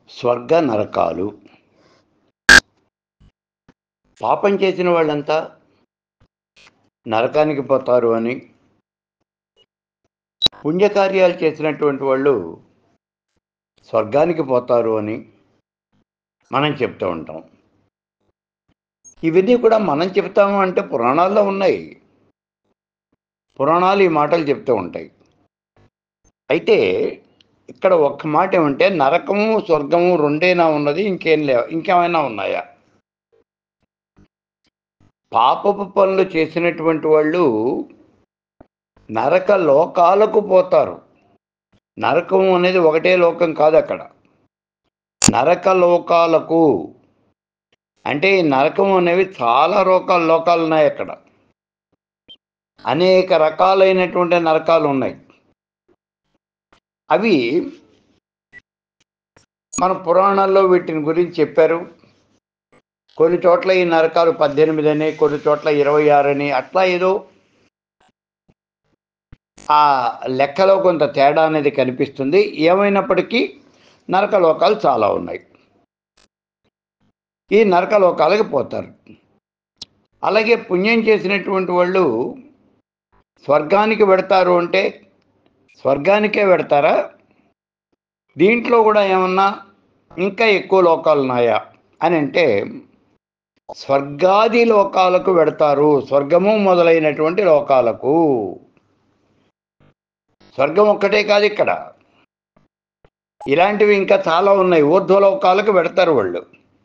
స్వర్గ నరకాలు పాపం చేసిన వాళ్ళంతా నరకానికి పోతారు అని పుణ్యకార్యాలు చేసినటువంటి వాళ్ళు స్వర్గానికి పోతారు అని మనం చెప్తూ ఉంటాం ఇవన్నీ కూడా మనం చెప్తాము అంటే పురాణాల్లో ఉన్నాయి పురాణాలు ఈ మాటలు చెప్తూ ఉంటాయి అయితే ఇక్కడ ఒక్క మాట ఏమంటే నరకము స్వర్గము రెండేనా ఉన్నది ఇంకేం లేవు ఇంకేమైనా ఉన్నాయా పాపపు పనులు చేసినటువంటి వాళ్ళు నరక లోకాలకు పోతారు నరకం అనేది ఒకటే లోకం కాదు అక్కడ నరక లోకాలకు అంటే ఈ నరకం అనేవి చాలా లోకాల లోకాలు ఉన్నాయి అక్కడ అనేక రకాలైనటువంటి నరకాలు ఉన్నాయి అవి మన పురాణాల్లో వీటిని గురించి చెప్పారు కొన్ని చోట్ల ఈ నరకాలు పద్దెనిమిది అని కొన్ని చోట్ల ఇరవై ఆరు అని అట్లా ఏదో ఆ లెక్కలో కొంత తేడా అనేది కనిపిస్తుంది ఏమైనప్పటికీ నరక లోకాలు చాలా ఉన్నాయి ఈ నరక లోకాలకి పోతారు అలాగే పుణ్యం చేసినటువంటి వాళ్ళు స్వర్గానికి పెడతారు అంటే స్వర్గానికే పెడతారా దీంట్లో కూడా ఏమన్నా ఇంకా ఎక్కువ లోకాలు ఉన్నాయా అని అంటే స్వర్గాది లోకాలకు పెడతారు స్వర్గము మొదలైనటువంటి లోకాలకు స్వర్గం ఒక్కటే కాదు ఇక్కడ ఇలాంటివి ఇంకా చాలా ఉన్నాయి ఊర్ధ్వలోకాలకు పెడతారు వాళ్ళు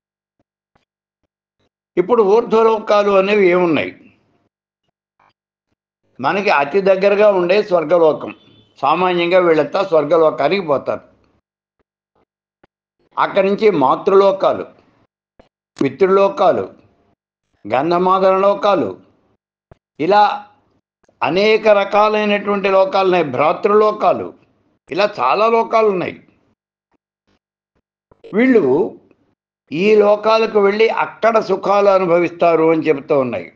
ఇప్పుడు ఊర్ధ్వలోకాలు అనేవి ఏమున్నాయి మనకి అతి దగ్గరగా ఉండే స్వర్గలోకం సామాన్యంగా వీళ్ళంతా స్వర్గలోకానికి పోతారు అక్కడి నుంచి మాతృలోకాలు పితృలోకాలు గంధమాదన లోకాలు ఇలా అనేక రకాలైనటువంటి లోకాలు ఉన్నాయి భ్రాతృలోకాలు ఇలా చాలా లోకాలు ఉన్నాయి వీళ్ళు ఈ లోకాలకు వెళ్ళి అక్కడ సుఖాలు అనుభవిస్తారు అని చెబుతూ ఉన్నాయి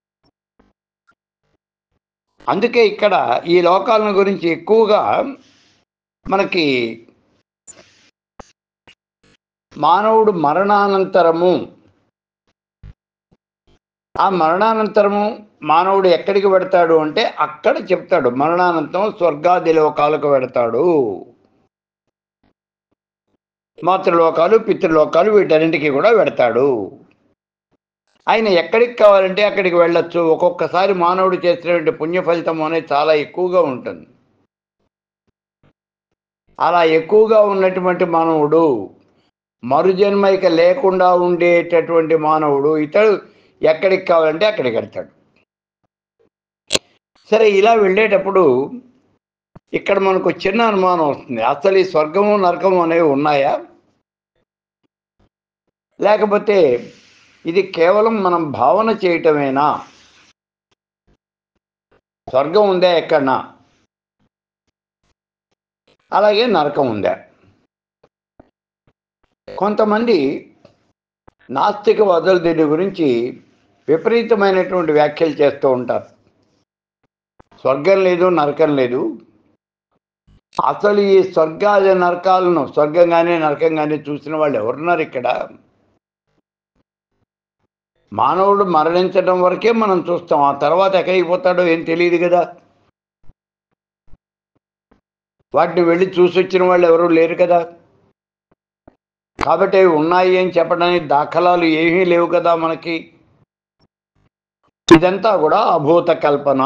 అందుకే ఇక్కడ ఈ లోకాలను గురించి ఎక్కువగా మనకి మానవుడు మరణానంతరము ఆ మరణానంతరము మానవుడు ఎక్కడికి పెడతాడు అంటే అక్కడ చెప్తాడు మరణానంతరం స్వర్గాది లోకాలకు పెడతాడు మాతృలోకాలు పితృలోకాలు వీటన్నింటికి కూడా పెడతాడు ఆయన ఎక్కడికి కావాలంటే అక్కడికి వెళ్ళొచ్చు ఒక్కొక్కసారి మానవుడు చేసినటువంటి పుణ్య ఫలితం అనేది చాలా ఎక్కువగా ఉంటుంది అలా ఎక్కువగా ఉన్నటువంటి మానవుడు మరుజన్మ ఇక లేకుండా ఉండేటటువంటి మానవుడు ఇతడు ఎక్కడికి కావాలంటే అక్కడికి వెళ్తాడు సరే ఇలా వెళ్ళేటప్పుడు ఇక్కడ మనకు చిన్న అనుమానం వస్తుంది అసలు ఈ స్వర్గము నరకము అనేవి ఉన్నాయా లేకపోతే ఇది కేవలం మనం భావన చేయటమేనా స్వర్గం ఉందా ఎక్కడనా అలాగే నరకం ఉందా కొంతమంది నాస్తికవాదులు దీని గురించి విపరీతమైనటువంటి వ్యాఖ్యలు చేస్తూ ఉంటారు స్వర్గం లేదు నరకం లేదు అసలు ఈ స్వర్గాది నరకాలను స్వర్గం కానీ నరకం కానీ చూసిన వాళ్ళు ఎవరున్నారు ఇక్కడ మానవుడు మరణించడం వరకే మనం చూస్తాం ఆ తర్వాత ఎక్కడికి పోతాడో ఏం తెలియదు కదా వాటిని వెళ్ళి చూసి వచ్చిన వాళ్ళు ఎవరు లేరు కదా కాబట్టి అవి ఉన్నాయి అని చెప్పడానికి దాఖలాలు ఏమీ లేవు కదా మనకి ఇదంతా కూడా అభూత కల్పన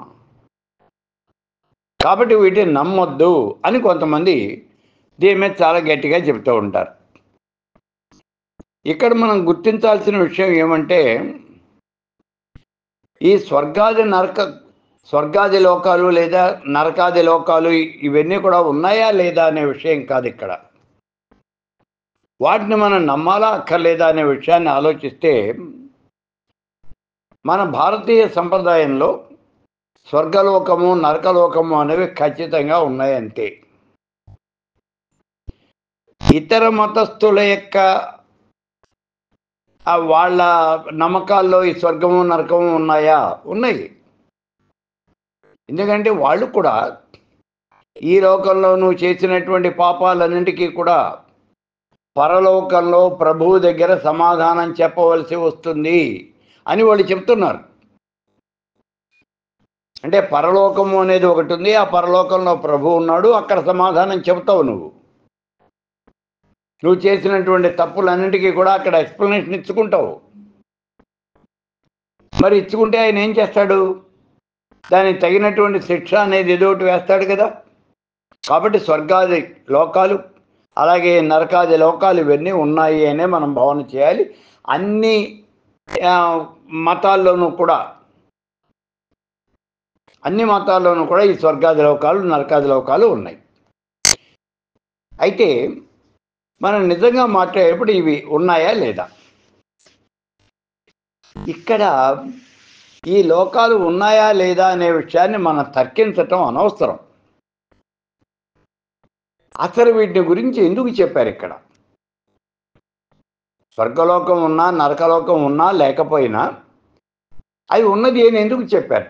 కాబట్టి వీటిని నమ్మొద్దు అని కొంతమంది దీని మీద చాలా గట్టిగా చెప్తూ ఉంటారు ఇక్కడ మనం గుర్తించాల్సిన విషయం ఏమంటే ఈ స్వర్గాది నరక స్వర్గాది లోకాలు లేదా నరకాది లోకాలు ఇవన్నీ కూడా ఉన్నాయా లేదా అనే విషయం కాదు ఇక్కడ వాటిని మనం నమ్మాలా అక్కర్లేదా అనే విషయాన్ని ఆలోచిస్తే మన భారతీయ సంప్రదాయంలో స్వర్గలోకము నరకలోకము అనేవి ఖచ్చితంగా ఉన్నాయి అంతే ఇతర మతస్థుల యొక్క ఆ వాళ్ళ నమ్మకాల్లో ఈ స్వర్గము నరకము ఉన్నాయా ఉన్నాయి ఎందుకంటే వాళ్ళు కూడా ఈ లోకంలో నువ్వు చేసినటువంటి పాపాలన్నింటికీ కూడా పరలోకంలో ప్రభువు దగ్గర సమాధానం చెప్పవలసి వస్తుంది అని వాళ్ళు చెప్తున్నారు అంటే పరలోకము అనేది ఒకటి ఉంది ఆ పరలోకంలో ప్రభు ఉన్నాడు అక్కడ సమాధానం చెబుతావు నువ్వు నువ్వు చేసినటువంటి తప్పులన్నింటికీ కూడా అక్కడ ఎక్స్ప్లెనేషన్ ఇచ్చుకుంటావు మరి ఇచ్చుకుంటే ఆయన ఏం చేస్తాడు దానికి తగినటువంటి శిక్ష అనేది ఏదో ఒకటి వేస్తాడు కదా కాబట్టి స్వర్గాది లోకాలు అలాగే నరకాది లోకాలు ఇవన్నీ ఉన్నాయి అనే మనం భావన చేయాలి అన్ని ఆ, మతాల్లోనూ కూడా అన్ని మతాల్లోనూ కూడా ఈ స్వర్గాది లోకాలు నరకాది లోకాలు ఉన్నాయి అయితే మనం నిజంగా మాట్లాడేటప్పుడు ఇవి ఉన్నాయా లేదా ఇక్కడ ఈ లోకాలు ఉన్నాయా లేదా అనే విషయాన్ని మనం తర్కించటం అనవసరం అసలు వీటిని గురించి ఎందుకు చెప్పారు ఇక్కడ స్వర్గలోకం ఉన్నా నరకలోకం ఉన్నా లేకపోయినా అవి ఉన్నది అని ఎందుకు చెప్పారు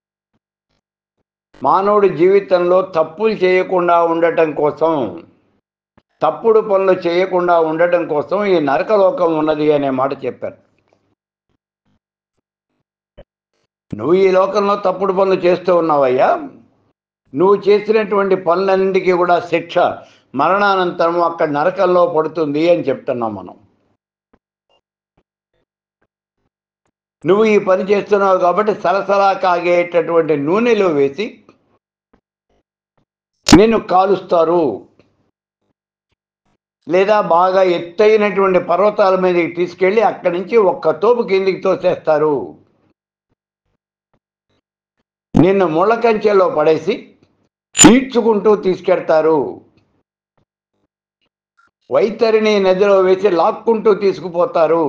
మానవుడి జీవితంలో తప్పులు చేయకుండా ఉండటం కోసం తప్పుడు పనులు చేయకుండా ఉండటం కోసం ఈ నరకలోకం ఉన్నది అనే మాట చెప్పారు నువ్వు ఈ లోకంలో తప్పుడు పనులు చేస్తూ ఉన్నావయ్యా నువ్వు చేసినటువంటి పనులన్నింటికీ కూడా శిక్ష మరణానంతరం అక్కడ నరకంలో పడుతుంది అని చెప్తున్నాం మనం నువ్వు ఈ పని చేస్తున్నావు కాబట్టి సరసరా కాగేటటువంటి నూనెలో వేసి నిన్ను కాలుస్తారు లేదా బాగా ఎత్తైనటువంటి పర్వతాల మీదకి తీసుకెళ్ళి అక్కడి నుంచి ఒక్క తోపు కిందికి తోసేస్తారు నిన్ను ముళ్ళ కంచెలో పడేసి ఈడ్చుకుంటూ తీసుకెడతారు వైతరిని నదిలో వేసి లాక్కుంటూ తీసుకుపోతారు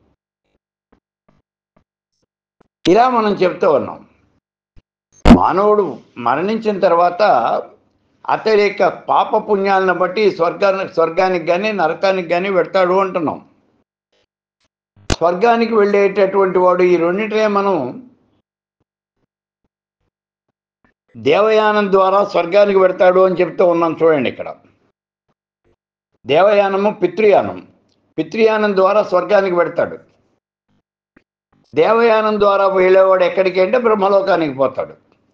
ఇలా మనం చెప్తూ ఉన్నాం మానవుడు మరణించిన తర్వాత అతడి యొక్క పాప పుణ్యాలను బట్టి స్వర్గానికి స్వర్గానికి కానీ నరకానికి కానీ వెళ్తాడు అంటున్నాం స్వర్గానికి వెళ్ళేటటువంటి వాడు ఈ రెండింటినే మనం దేవయానం ద్వారా స్వర్గానికి వెడతాడు అని చెప్తూ ఉన్నాం చూడండి ఇక్కడ దేవయానము పితృయానం పితృయానం ద్వారా స్వర్గానికి వెడతాడు దేవయానం ద్వారా వెళ్ళేవాడు ఎక్కడికి అంటే బ్రహ్మలోకానికి పోతాడు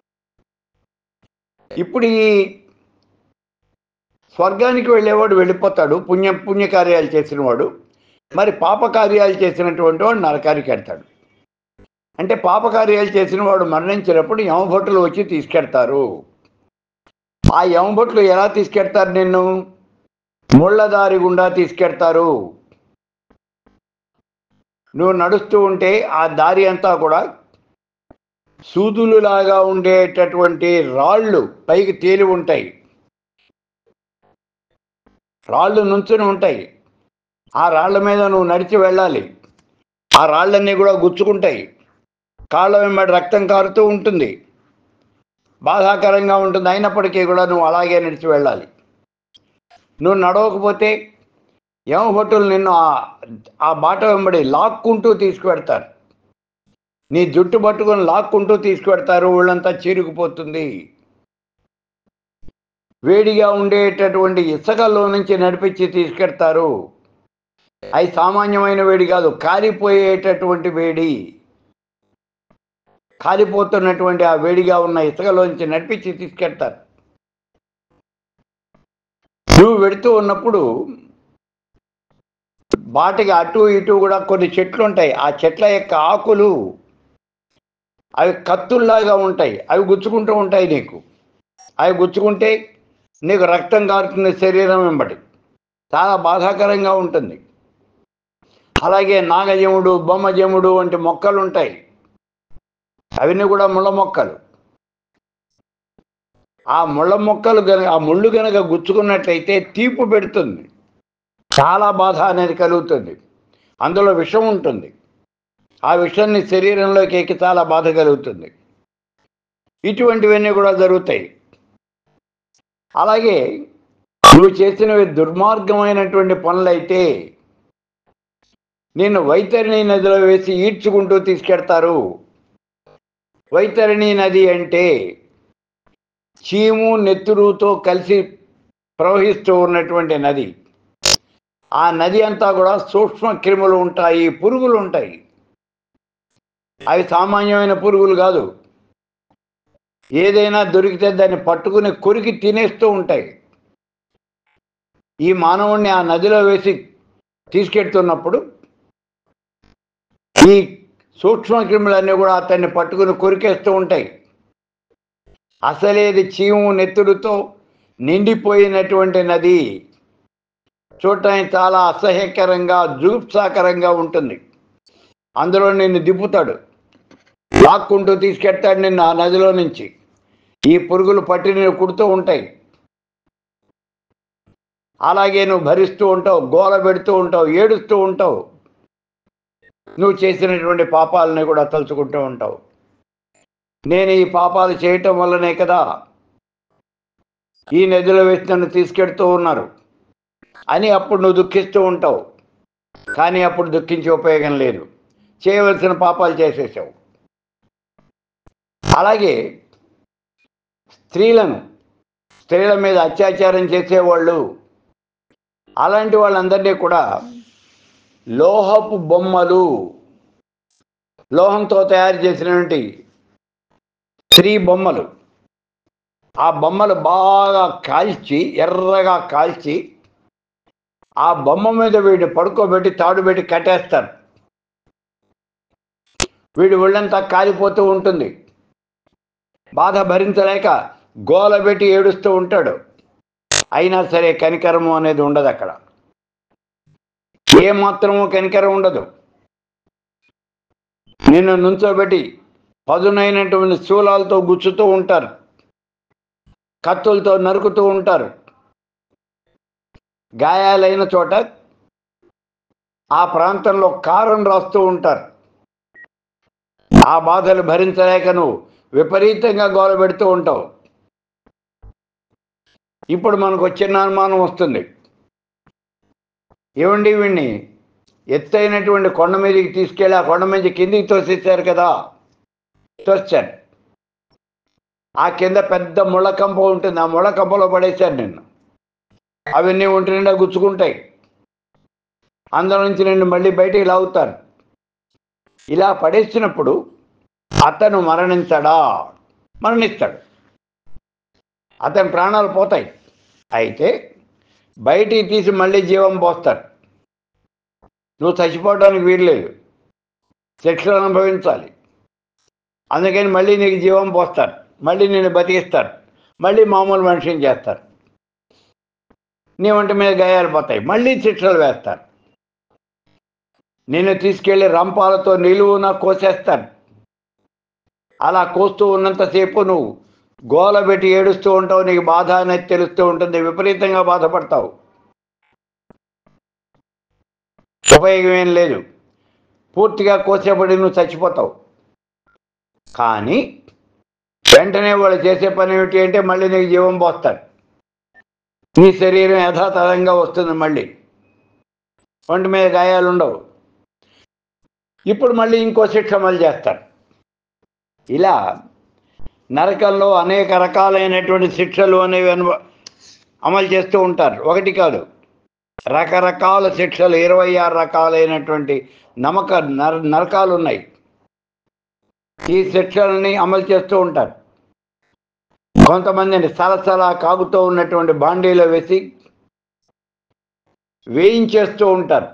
ఇప్పుడు ఈ స్వర్గానికి వెళ్ళేవాడు వెళ్ళిపోతాడు పుణ్య పుణ్యకార్యాలు చేసినవాడు మరి పాపకార్యాలు చేసినటువంటి వాడు నరకానికి వెళ్తాడు అంటే పాపకార్యాలు చేసిన వాడు మరణించినప్పుడు యమభటులు వచ్చి తీసుకెడతారు ఆ యమభటులు ఎలా తీసుకెడతారు నిన్ను ముళ్ళదారి గుండా తీసుకెడతారు నువ్వు నడుస్తూ ఉంటే ఆ దారి అంతా కూడా సూదులులాగా ఉండేటటువంటి రాళ్ళు పైకి తేలి ఉంటాయి రాళ్ళు నుంచుని ఉంటాయి ఆ రాళ్ల మీద నువ్వు నడిచి వెళ్ళాలి ఆ రాళ్ళన్నీ కూడా గుచ్చుకుంటాయి కాళ్ళ వెంబడి రక్తం కారుతూ ఉంటుంది బాధాకరంగా ఉంటుంది అయినప్పటికీ కూడా నువ్వు అలాగే నడిచి వెళ్ళాలి నువ్వు నడవకపోతే యమభట్టులు నిన్ను ఆ- ఆ బాట వెంబడి లాక్కుంటూ తీసుకువెడతారు నీ జుట్టు పట్టుకొని లాక్కుంటూ తీసుకువెడతారు ఒళ్ళంతా చీరుకుపోతుంది వేడిగా ఉండేటటువంటి ఇసుకల్లో నుంచి నడిపించి తీసుకెడతారు అవి సామాన్యమైన వేడి కాదు కారిపోయేటటువంటి వేడి కాలిపోతున్నటువంటి ఆ వేడిగా ఉన్న ఇసుకలోంచి నడిపించి తీసుకెడతారు నువ్వు వెడుతూ ఉన్నప్పుడు బాటికి అటు ఇటు కూడా కొన్ని చెట్లు ఉంటాయి ఆ చెట్ల యొక్క ఆకులు అవి కత్తుల్లాగా ఉంటాయి అవి గుచ్చుకుంటూ ఉంటాయి నీకు అవి గుచ్చుకుంటే నీకు రక్తం కారుతుంది శరీరం వెంబడి చాలా బాధాకరంగా ఉంటుంది అలాగే నాగజముడు బొమ్మజముడు వంటి మొక్కలు ఉంటాయి అవన్నీ కూడా ముళ్ళ మొక్కలు ఆ ముళ్ళ మొక్కలు గనక ఆ ముళ్ళు గనక గుచ్చుకున్నట్లయితే తీపు పెడుతుంది చాలా బాధ అనేది కలుగుతుంది అందులో విషం ఉంటుంది ఆ విషాన్ని శరీరంలోకి ఎక్కి చాలా బాధ కలుగుతుంది ఇటువంటివన్నీ కూడా జరుగుతాయి అలాగే నువ్వు చేసినవి దుర్మార్గమైనటువంటి పనులైతే నిన్ను వైతరిణి నదిలో వేసి ఈడ్చుకుంటూ తీసుకెడతారు వైతరిణి నది అంటే చీము నెత్తురుతో కలిసి ప్రవహిస్తూ ఉన్నటువంటి నది ఆ నది అంతా కూడా సూక్ష్మ క్రిములు ఉంటాయి పురుగులు ఉంటాయి అవి సామాన్యమైన పురుగులు కాదు ఏదైనా దొరికితే దాన్ని పట్టుకుని కొరికి తినేస్తూ ఉంటాయి ఈ మానవుణ్ణి ఆ నదిలో వేసి తీసుకెడుతున్నప్పుడు ఈ సూక్ష్మ క్రిములన్నీ కూడా అతన్ని పట్టుకుని కొరికేస్తూ ఉంటాయి అసలేది చీము నెత్తుడుతో నిండిపోయినటువంటి నది చూడటానికి చాలా అసహ్యకరంగా జుగుప్సాకరంగా ఉంటుంది అందులో నిన్ను దిప్పుతాడు లాక్కుంటూ తీసుకెడతాడు నిన్ను ఆ నదిలో నుంచి ఈ పురుగులు పట్టి నిన్ను కుడుతూ ఉంటాయి అలాగే నువ్వు భరిస్తూ ఉంటావు గోల పెడుతూ ఉంటావు ఏడుస్తూ ఉంటావు నువ్వు చేసినటువంటి పాపాలని కూడా తలుచుకుంటూ ఉంటావు నేను ఈ పాపాలు చేయటం వల్లనే కదా ఈ నదిలో వేసి నన్ను తీసుకెడుతూ ఉన్నారు అని అప్పుడు నువ్వు దుఃఖిస్తూ ఉంటావు కానీ అప్పుడు దుఃఖించే ఉపయోగం లేదు చేయవలసిన పాపాలు చేసేసావు అలాగే స్త్రీలను స్త్రీల మీద అత్యాచారం చేసేవాళ్ళు అలాంటి వాళ్ళందరినీ కూడా లోహపు బొమ్మలు లోహంతో తయారు చేసినటువంటి స్త్రీ బొమ్మలు ఆ బొమ్మలు బాగా కాల్చి ఎర్రగా కాల్చి ఆ బొమ్మ మీద వీడిని పడుకోబెట్టి తాడు పెట్టి కట్టేస్తారు వీడి ఒళ్ళంతా కాలిపోతూ ఉంటుంది బాధ భరించలేక గోల పెట్టి ఏడుస్తూ ఉంటాడు అయినా సరే కనికరము అనేది ఉండదు అక్కడ ఏ మాత్రము కనికరం ఉండదు నిన్ను నుంచోబెట్టి పదునైనటువంటి శూలాలతో గుచ్చుతూ ఉంటారు కత్తులతో నరుకుతూ ఉంటారు గాయాలైన చోట ఆ ప్రాంతంలో కారం రాస్తూ ఉంటారు ఆ బాధలు భరించలేక నువ్వు విపరీతంగా గోల పెడుతూ ఉంటావు ఇప్పుడు మనకు వచ్చిన అనుమానం వస్తుంది ఏమండి వీడిని ఎత్తైనటువంటి కొండ మీదకి తీసుకెళ్ళి ఆ కొండ మీద కిందికి తోసేశారు కదా తోశారు ఆ కింద పెద్ద ముళ్ళకంప ఉంటుంది ఆ ముళ్ళకంపలో పడేశారు నిన్ను అవన్నీ ఒంటి నిండా గుచ్చుకుంటాయి అందులో నుంచి నిన్ను మళ్ళీ బయటికి లాగుతారు ఇలా పడేసినప్పుడు అతను మరణించడా మరణిస్తాడు అతని ప్రాణాలు పోతాయి అయితే బయటికి తీసి మళ్ళీ జీవం పోస్తాడు నువ్వు చచ్చిపోవడానికి వీల్లేదు శిక్షలు అనుభవించాలి అందుకని మళ్ళీ నీకు జీవం పోస్తారు మళ్ళీ నేను బతికిస్తారు మళ్ళీ మామూలు మనిషిని చేస్తారు నీ ఒంటి మీద గాయాలు పోతాయి మళ్ళీ శిక్షలు వేస్తారు నిన్ను తీసుకెళ్లి రంపాలతో నిలువున కోసేస్తారు అలా కోస్తూ ఉన్నంతసేపు నువ్వు గోల పెట్టి ఏడుస్తూ ఉంటావు నీకు బాధ అనేది తెలుస్తూ ఉంటుంది విపరీతంగా బాధపడతావు ఉపయోగం ఏం లేదు పూర్తిగా కోసేపడి నువ్వు చచ్చిపోతావు కానీ వెంటనే వాళ్ళు చేసే పని ఏమిటి అంటే మళ్ళీ నీకు జీవం పోస్తారు నీ శరీరం యథాతథంగా వస్తుంది మళ్ళీ ఒంటి మీద గాయాలు ఉండవు ఇప్పుడు మళ్ళీ ఇంకో శిక్ష అమలు చేస్తారు ఇలా నరకంలో అనేక రకాలైనటువంటి శిక్షలు అనేవి అనుభ అమలు చేస్తూ ఉంటారు ఒకటి కాదు రకరకాల శిక్షలు ఇరవై ఆరు రకాలైనటువంటి నమ్మక నర నరకాలు ఉన్నాయి ఈ శిక్షలని అమలు చేస్తూ ఉంటారు కొంతమందిని సలసలా కాగుతూ ఉన్నటువంటి బాండీలో వేసి వేయించేస్తూ ఉంటారు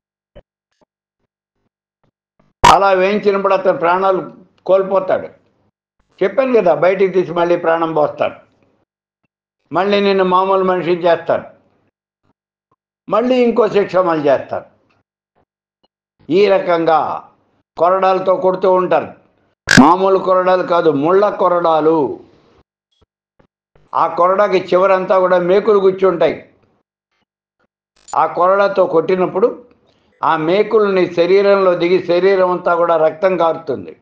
అలా వేయించినప్పుడు అతను ప్రాణాలు కోల్పోతాడు చెప్పాను కదా బయటికి తీసి మళ్ళీ ప్రాణం పోస్తాడు మళ్ళీ నిన్ను మామూలు మనిషిని చేస్తారు మళ్ళీ ఇంకో శిక్ష అమలు చేస్తారు ఈ రకంగా కొరడాలతో కొడుతూ ఉంటారు మామూలు కొరడాలు కాదు ముళ్ళ కొరడాలు ఆ కొరడాకి చివరంతా కూడా మేకులు గుచ్చుంటాయి ఆ కొరడాతో కొట్టినప్పుడు ఆ మేకులు నీ శరీరంలో దిగి శరీరం అంతా కూడా రక్తం కారుతుంది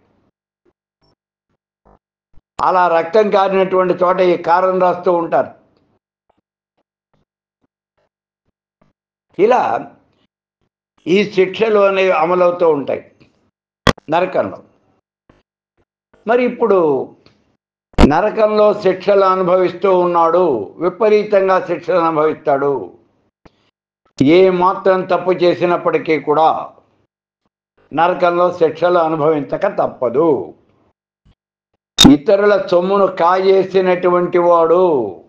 అలా రక్తం కారినటువంటి చోట ఈ కారం రాస్తూ ఉంటారు ఇలా ఈ శిక్షలు అనేవి అమలవుతూ ఉంటాయి నరకంలో మరి ఇప్పుడు నరకంలో శిక్షలు అనుభవిస్తూ ఉన్నాడు విపరీతంగా శిక్షలు అనుభవిస్తాడు ఏ మాత్రం తప్పు చేసినప్పటికీ కూడా నరకంలో శిక్షలు అనుభవించక తప్పదు ఇతరుల సొమ్మును కాజేసినటువంటి వాడు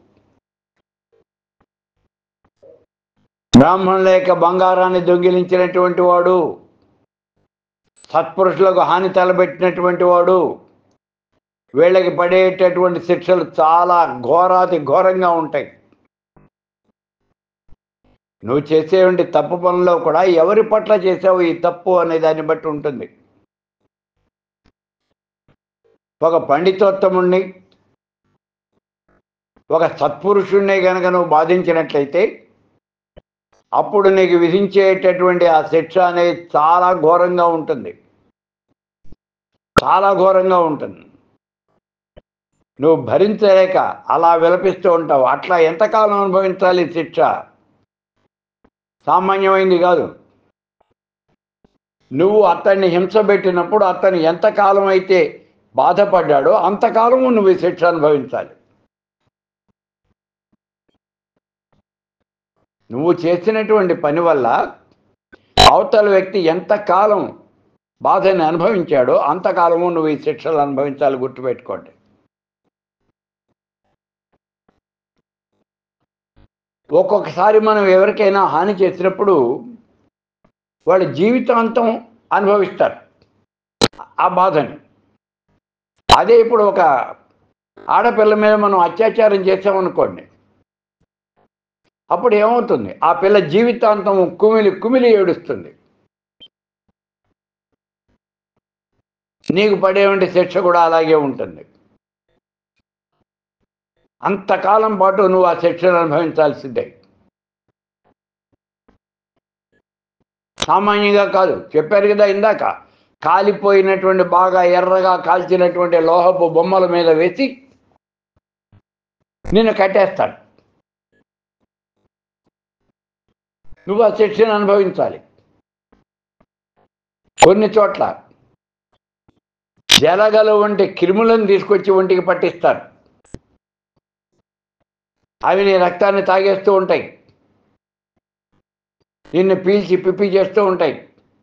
బ్రాహ్మణుల యొక్క బంగారాన్ని దొంగిలించినటువంటి వాడు సత్పురుషులకు హాని తలబెట్టినటువంటి వాడు వీళ్ళకి పడేటటువంటి శిక్షలు చాలా ఘోరాతి ఘోరంగా ఉంటాయి నువ్వు చేసేవంటి తప్పు పనుల్లో కూడా ఎవరి పట్ల చేసావు ఈ తప్పు అనే దాన్ని బట్టి ఉంటుంది ఒక పండితోత్తముణ్ణి ఒక సత్పురుషుణ్ణి కనుక నువ్వు బాధించినట్లయితే అప్పుడు నీకు విధించేటటువంటి ఆ శిక్ష అనేది చాలా ఘోరంగా ఉంటుంది చాలా ఘోరంగా ఉంటుంది నువ్వు భరించలేక అలా విలపిస్తూ ఉంటావు అట్లా ఎంతకాలం అనుభవించాలి శిక్ష సామాన్యమైంది కాదు నువ్వు అతన్ని హింస పెట్టినప్పుడు అతను ఎంతకాలం అయితే బాధపడ్డాడో అంతకాలము నువ్వు ఈ శిక్ష అనుభవించాలి నువ్వు చేసినటువంటి పని వల్ల అవతల వ్యక్తి ఎంతకాలం బాధని అనుభవించాడో అంతకాలము నువ్వు ఈ శిక్షలు అనుభవించాలి గుర్తుపెట్టుకోండి ఒక్కొక్కసారి మనం ఎవరికైనా హాని చేసినప్పుడు వాళ్ళ జీవితాంతం అనుభవిస్తారు ఆ బాధని అదే ఇప్పుడు ఒక ఆడపిల్ల మీద మనం అత్యాచారం చేసామనుకోండి అప్పుడు ఏమవుతుంది ఆ పిల్ల జీవితాంతం కుమిలి కుమిలి ఏడుస్తుంది నీకు పడేవంటి శిక్ష కూడా అలాగే ఉంటుంది అంతకాలం పాటు నువ్వు ఆ శిక్షను అనుభవించాల్సిందే సామాన్యంగా కాదు చెప్పారు కదా ఇందాక కాలిపోయినటువంటి బాగా ఎర్రగా కాల్చినటువంటి లోహపు బొమ్మల మీద వేసి నిన్ను కట్టేస్తాడు నువ్వు ఆ శిక్షను అనుభవించాలి కొన్ని చోట్ల జలగల వంటి క్రిములను తీసుకొచ్చి ఒంటికి పట్టిస్తారు అవి నీ రక్తాన్ని తాగేస్తూ ఉంటాయి నిన్ను పీల్చి పిప్పి చేస్తూ ఉంటాయి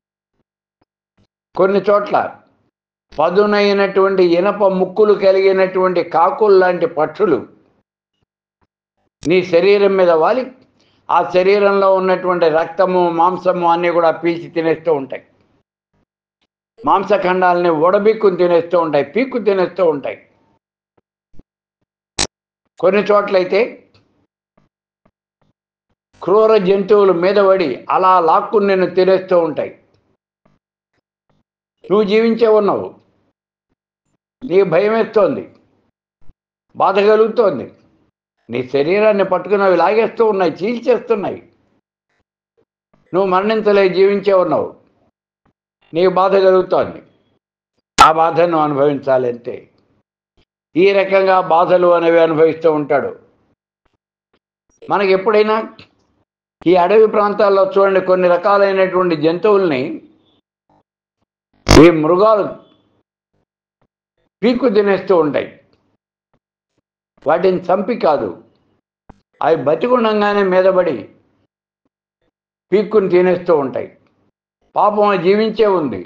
కొన్ని చోట్ల పదునైనటువంటి ఇనప ముక్కులు కలిగినటువంటి కాకులు లాంటి పక్షులు నీ శరీరం మీద వాలి ఆ శరీరంలో ఉన్నటువంటి రక్తము మాంసము అన్నీ కూడా పీల్చి తినేస్తూ ఉంటాయి మాంసఖండాలని ఉడబిక్కుని తినేస్తూ ఉంటాయి పీక్కు తినేస్తూ ఉంటాయి కొన్ని చోట్లయితే క్రూర జంతువులు మీద పడి అలా లాక్కుని నిన్ను తినేస్తూ ఉంటాయి నువ్వు జీవించే ఉన్నావు నీకు భయం వేస్తోంది బాధ కలుగుతోంది నీ శరీరాన్ని పట్టుకుని అవి లాగేస్తూ ఉన్నాయి చీల్చేస్తున్నాయి నువ్వు మరణించలే జీవించే ఉన్నావు నీకు బాధ కలుగుతోంది ఆ బాధను అనుభవించాలి అంతే ఈ రకంగా బాధలు అనేవి అనుభవిస్తూ ఉంటాడు మనకి ఎప్పుడైనా ఈ అడవి ప్రాంతాల్లో చూడండి కొన్ని రకాలైనటువంటి జంతువుల్ని ఈ మృగాలు పీక్కు తినేస్తూ ఉంటాయి వాటిని చంపి కాదు అవి బతికుండంగానే మీదబడి పీక్కుని తినేస్తూ ఉంటాయి పాపం అది జీవించే ఉంది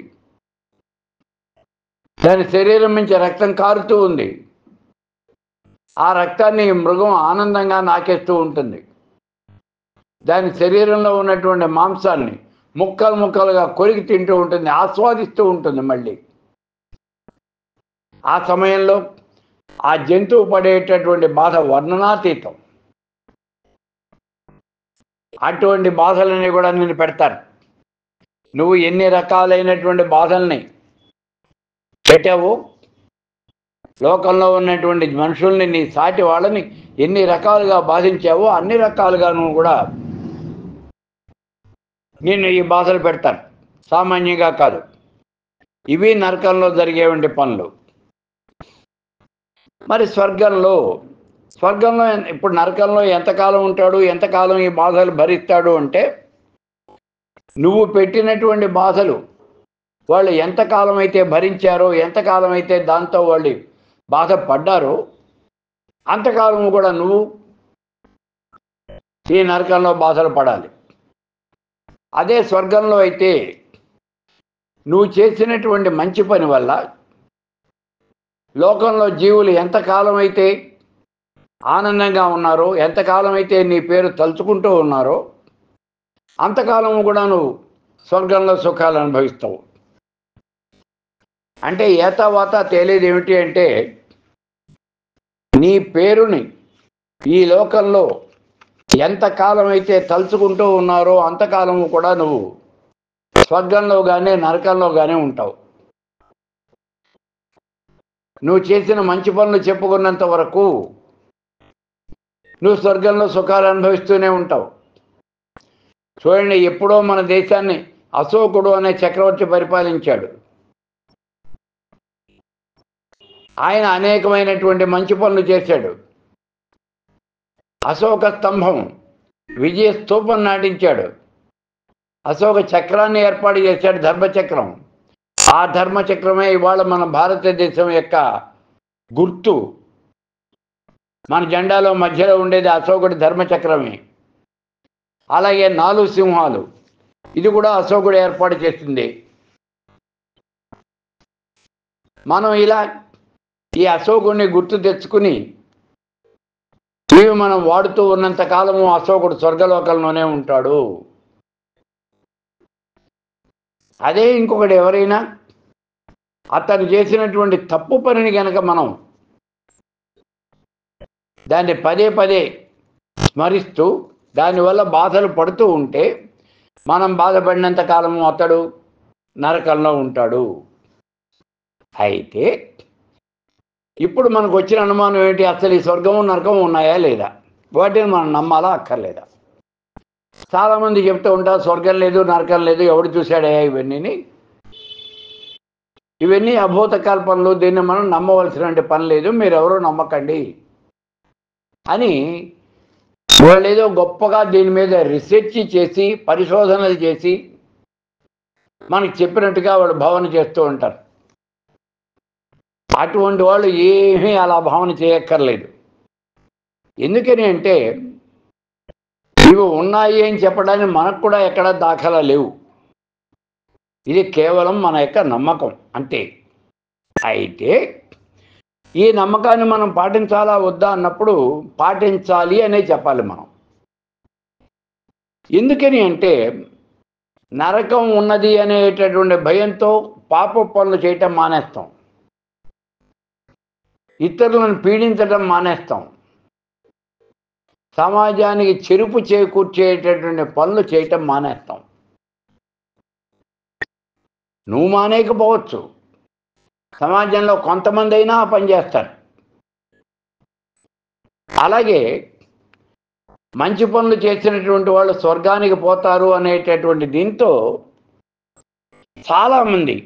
దాని శరీరం నుంచి రక్తం కారుతూ ఉంది ఆ రక్తాన్ని ఈ మృగం ఆనందంగా నాకేస్తూ ఉంటుంది దాని శరీరంలో ఉన్నటువంటి మాంసాన్ని ముక్కలు ముక్కలుగా కొరికి తింటూ ఉంటుంది ఆస్వాదిస్తూ ఉంటుంది మళ్ళీ ఆ సమయంలో ఆ జంతువు పడేటటువంటి బాధ వర్ణనాతీతం అటువంటి బాధలని కూడా నేను పెడతాను నువ్వు ఎన్ని రకాలైనటువంటి బాధల్ని పెట్టావు లోకంలో ఉన్నటువంటి మనుషుల్ని నీ సాటి వాళ్ళని ఎన్ని రకాలుగా బాధించావో అన్ని రకాలుగా నువ్వు కూడా నేను ఈ బాధలు పెడతాను సామాన్యంగా కాదు ఇవి నరకంలో జరిగేవంటి పనులు మరి స్వర్గంలో స్వర్గంలో ఎన్- ఇప్పుడు నరకంలో ఎంతకాలం ఉంటాడు ఎంతకాలం ఈ బాధలు భరిస్తాడు అంటే నువ్వు పెట్టినటువంటి బాధలు వాళ్ళు ఎంతకాలం అయితే భరించారో ఎంతకాలం అయితే దాంతో వాళ్ళు బాధపడ్డారో అంతకాలం కూడా నువ్వు ఈ నరకంలో బాధలు పడాలి అదే స్వర్గంలో అయితే నువ్వు చేసినటువంటి మంచి పని వల్ల లోకంలో జీవులు ఎంతకాలం అయితే ఆనందంగా ఉన్నారో ఎంతకాలం అయితే నీ పేరు తలుచుకుంటూ ఉన్నారో అంతకాలం కూడా నువ్వు స్వర్గంలో సుఖాలు అనుభవిస్తావు అంటే ఏతావాత తేలేది ఏమిటి అంటే నీ పేరుని ఈ లోకంలో ఎంతకాలం అయితే తలుచుకుంటూ ఉన్నారో అంతకాలం కూడా నువ్వు స్వర్గంలో కానీ నరకంలో కానీ ఉంటావు నువ్వు చేసిన మంచి పనులు చెప్పుకున్నంత వరకు నువ్వు స్వర్గంలో సుఖాలు అనుభవిస్తూనే ఉంటావు చూడండి ఎప్పుడో మన దేశాన్ని అశోకుడు అనే చక్రవర్తి పరిపాలించాడు ఆయన అనేకమైనటువంటి మంచి పనులు చేశాడు అశోక స్తంభం విజయ స్తూపం నాటించాడు అశోక చక్రాన్ని ఏర్పాటు చేశాడు ధర్మచక్రం ఆ ధర్మచక్రమే ఇవాళ మన భారతదేశం యొక్క గుర్తు మన జెండాలో మధ్యలో ఉండేది అశోకుడి ధర్మచక్రమే అలాగే నాలుగు సింహాలు ఇది కూడా అశోకుడు ఏర్పాటు చేసింది మనం ఇలా ఈ అశోకుడిని గుర్తు తెచ్చుకుని ఇవి మనం వాడుతూ ఉన్నంత కాలము అశోకుడు స్వర్గలోకంలోనే ఉంటాడు అదే ఇంకొకటి ఎవరైనా అతను చేసినటువంటి తప్పు పనిని కనుక మనం దాన్ని పదే పదే స్మరిస్తూ దానివల్ల బాధలు పడుతూ ఉంటే మనం బాధపడినంత కాలము అతడు నరకంలో ఉంటాడు అయితే ఇప్పుడు మనకు వచ్చిన అనుమానం ఏంటి అసలు ఈ స్వర్గము నరకము ఉన్నాయా లేదా వాటిని మనం నమ్మాలా అక్కర్లేదా చాలామంది చెప్తూ ఉంటారు స్వర్గం లేదు నరకం లేదు ఎవడు చూశాడయ్యా ఇవన్నీ ఇవన్నీ అభూత కల్పనలు దీన్ని మనం నమ్మవలసిన పని లేదు మీరు ఎవరూ నమ్మకండి అని వాళ్ళు ఏదో గొప్పగా దీని మీద రీసెర్చ్ చేసి పరిశోధనలు చేసి మనకి చెప్పినట్టుగా వాళ్ళు భావన చేస్తూ ఉంటారు అటువంటి వాళ్ళు ఏమీ అలా భావన చేయక్కర్లేదు ఎందుకని అంటే ఇవి ఉన్నాయి అని చెప్పడానికి మనకు కూడా ఎక్కడ దాఖలా లేవు ఇది కేవలం మన యొక్క నమ్మకం అంతే అయితే ఈ నమ్మకాన్ని మనం పాటించాలా వద్దా అన్నప్పుడు పాటించాలి అనే చెప్పాలి మనం ఎందుకని అంటే నరకం ఉన్నది అనేటటువంటి భయంతో పాప పనులు చేయటం మానేస్తాం ఇతరులను పీడించడం మానేస్తాం సమాజానికి చెరుపు చేకూర్చేటటువంటి పనులు చేయటం మానేస్తాం నువ్వు మానేయకపోవచ్చు సమాజంలో కొంతమంది అయినా ఆ పని చేస్తారు అలాగే మంచి పనులు చేసినటువంటి వాళ్ళు స్వర్గానికి పోతారు అనేటటువంటి దీంతో చాలామంది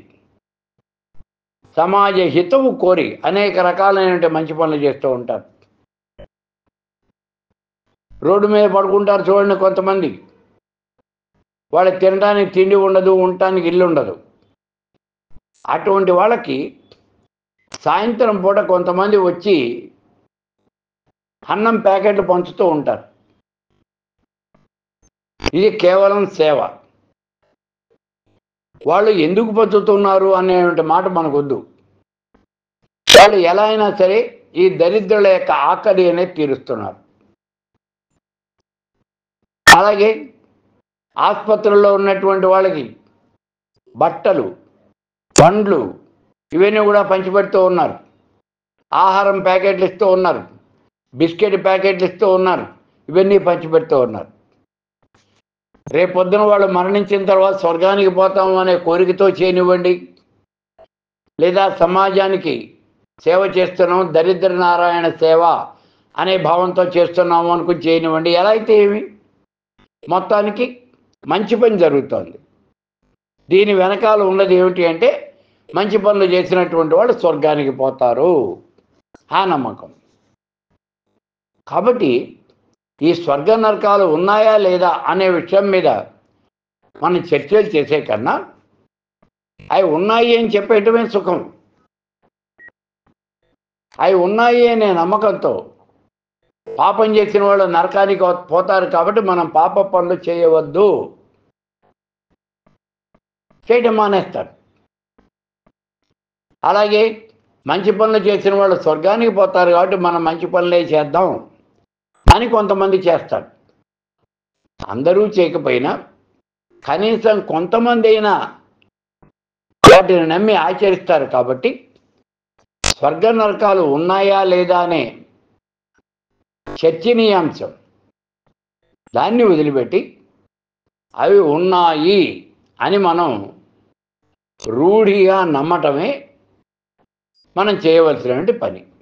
సమాజ హితవు కోరి అనేక రకాలైన మంచి పనులు చేస్తూ ఉంటారు రోడ్డు మీద పడుకుంటారు చూడండి కొంతమంది వాళ్ళకి తినడానికి తిండి ఉండదు ఉండటానికి ఇల్లు ఉండదు అటువంటి వాళ్ళకి సాయంత్రం పూట కొంతమంది వచ్చి అన్నం ప్యాకెట్లు పంచుతూ ఉంటారు ఇది కేవలం సేవ వాళ్ళు ఎందుకు పంచుతున్నారు అనే మాట మనకొద్దు వాళ్ళు ఎలా అయినా సరే ఈ దరిద్రుల యొక్క ఆకలి అనేది తీరుస్తున్నారు అలాగే ఆసుపత్రుల్లో ఉన్నటువంటి వాళ్ళకి బట్టలు పండ్లు ఇవన్నీ కూడా పంచిపెడుతూ ఉన్నారు ఆహారం ప్యాకెట్లు ఇస్తూ ఉన్నారు బిస్కెట్ ప్యాకెట్లు ఇస్తూ ఉన్నారు ఇవన్నీ పంచిపెడుతూ ఉన్నారు రేపొద్దున వాళ్ళు మరణించిన తర్వాత స్వర్గానికి పోతాము అనే కోరికతో చేయనివ్వండి లేదా సమాజానికి సేవ చేస్తున్నాం దరిద్ర నారాయణ సేవ అనే భావంతో చేస్తున్నాము అనుకుని చేయనివ్వండి ఎలా అయితే ఏమి మొత్తానికి మంచి పని జరుగుతోంది దీని వెనకాల ఉన్నది ఏమిటి అంటే మంచి పనులు చేసినటువంటి వాళ్ళు స్వర్గానికి పోతారు ఆ నమ్మకం కాబట్టి ఈ స్వర్గ నరకాలు ఉన్నాయా లేదా అనే విషయం మీద మనం చర్చలు చేసే కన్నా అవి ఉన్నాయి అని చెప్పేయటమే సుఖం అవి ఉన్నాయి అనే నమ్మకంతో పాపం చేసిన వాళ్ళు నరకానికి పోతారు కాబట్టి మనం పాప పనులు చేయవద్దు చేయటం మానేస్తారు అలాగే మంచి పనులు చేసిన వాళ్ళు స్వర్గానికి పోతారు కాబట్టి మనం మంచి పనులే చేద్దాం అని కొంతమంది చేస్తారు అందరూ చేయకపోయినా కనీసం కొంతమంది అయినా వాటిని నమ్మి ఆచరిస్తారు కాబట్టి స్వర్గ నరకాలు ఉన్నాయా లేదా అనే చర్చనీయాంశం దాన్ని వదిలిపెట్టి అవి ఉన్నాయి అని మనం రూఢిగా నమ్మటమే మనం చేయవలసినటువంటి పని